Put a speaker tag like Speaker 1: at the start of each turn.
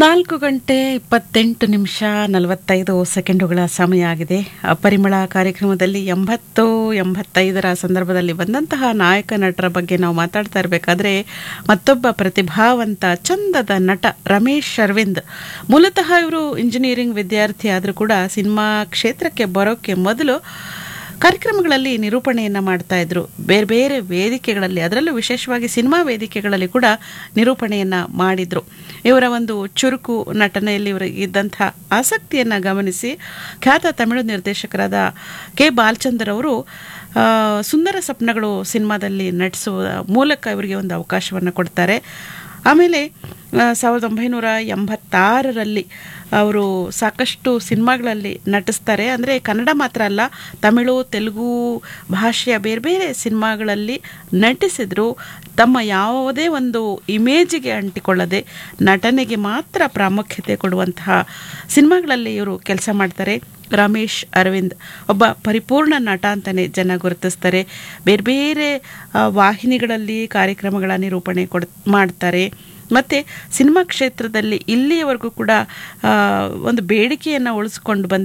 Speaker 1: ನಾಲ್ಕು ಗಂಟೆ ಇಪ್ಪತ್ತೆಂಟು ನಿಮಿಷ ನಲವತ್ತೈದು ಸೆಕೆಂಡುಗಳ ಸಮಯ ಆಗಿದೆ ಆ, ಪರಿಮಳ ಕಾರ್ಯಕ್ರಮದಲ್ಲಿ ಎಂಬತ್ತು ಎಂಬತ್ತೈದರ ಸಂದರ್ಭದಲ್ಲಿ ಬಂದಂತಹ ನಾಯಕ ನಟರ ಬಗ್ಗೆ ನಾವು ಮಾತಾಡ್ತಾ ಇರಬೇಕಾದ್ರೆ ಮತ್ತೊಬ್ಬ ಪ್ರತಿಭಾವಂತ ಚಂದದ ನಟ ರಮೇಶ್ ಅರವಿಂದ್ ಮೂಲತಃ ಇವರು ಇಂಜಿನಿಯರಿಂಗ್ ವಿದ್ಯಾರ್ಥಿ ಆದರೂ ಕೂಡ ಸಿನಿಮಾ ಕ್ಷೇತ್ರಕ್ಕೆ ಬರೋಕ್ಕೆ ಮೊದಲು ಕಾರ್ಯಕ್ರಮಗಳಲ್ಲಿ ನಿರೂಪಣೆಯನ್ನು ಮಾಡ್ತಾ ಇದ್ರು ಬೇರೆ ಬೇರೆ ವೇದಿಕೆಗಳಲ್ಲಿ ಅದರಲ್ಲೂ ವಿಶೇಷವಾಗಿ ಸಿನಿಮಾ ವೇದಿಕೆಗಳಲ್ಲಿ ಕೂಡ ನಿರೂಪಣೆಯನ್ನು ಮಾಡಿದ್ರು ಇವರ ಒಂದು ಚುರುಕು ನಟನೆಯಲ್ಲಿ ಇವರಿಗೆ ಇದ್ದಂಥ ಆಸಕ್ತಿಯನ್ನು ಗಮನಿಸಿ ಖ್ಯಾತ ತಮಿಳು ನಿರ್ದೇಶಕರಾದ ಕೆ ಬಾಲಚಂದರ್ ಅವರು ಆ, ಸುಂದರ ಸ್ವಪ್ನಗಳು ಸಿನಿಮಾದಲ್ಲಿ ನಟಿಸುವ ಮೂಲಕ ಇವರಿಗೆ ಒಂದು ಅವಕಾಶವನ್ನು ಕೊಡ್ತಾರೆ ಆಮೇಲೆ ಆ, ಸಾವಿರದ ಒಂಬೈನೂರ ಎಂಬತ್ತಾರರಲ್ಲಿ ಅವರು ಸಾಕಷ್ಟು ಸಿನಿಮಾಗಳಲ್ಲಿ ನಟಿಸ್ತಾರೆ ಅಂದರೆ ಕನ್ನಡ ಮಾತ್ರ ಅಲ್ಲ ತಮಿಳು ತೆಲುಗು ಭಾಷೆಯ ಬೇರೆ ಬೇರೆ ಸಿನಿಮಾಗಳಲ್ಲಿ ನಟಿಸಿದ್ರು ತಮ್ಮ ಯಾವುದೇ ಒಂದು ಇಮೇಜಿಗೆ ಅಂಟಿಕೊಳ್ಳದೆ ನಟನೆಗೆ ಮಾತ್ರ ಪ್ರಾಮುಖ್ಯತೆ ಕೊಡುವಂತಹ ಸಿನಿಮಾಗಳಲ್ಲಿ ಇವರು ಕೆಲಸ ಮಾಡ್ತಾರೆ ರಮೇಶ್ ಅರವಿಂದ್ ಒಬ್ಬ ಪರಿಪೂರ್ಣ ನಟ ಅಂತಲೇ ಜನ ಗುರುತಿಸ್ತಾರೆ ಬೇರೆ ಬೇರೆ ಆ, ವಾಹಿನಿಗಳಲ್ಲಿ ಕಾರ್ಯಕ್ರಮಗಳ ನಿರೂಪಣೆ ಕೊಡ್ ಮಾಡ್ತಾರೆ ಮತ್ತು ಸಿನಿಮಾ ಕ್ಷೇತ್ರದಲ್ಲಿ ಇಲ್ಲಿಯವರೆಗೂ ಕೂಡ ಆ, ಒಂದು ಬೇಡಿಕೆಯನ್ನು ಉಳಿಸ್ಕೊಂಡು ಬಂದ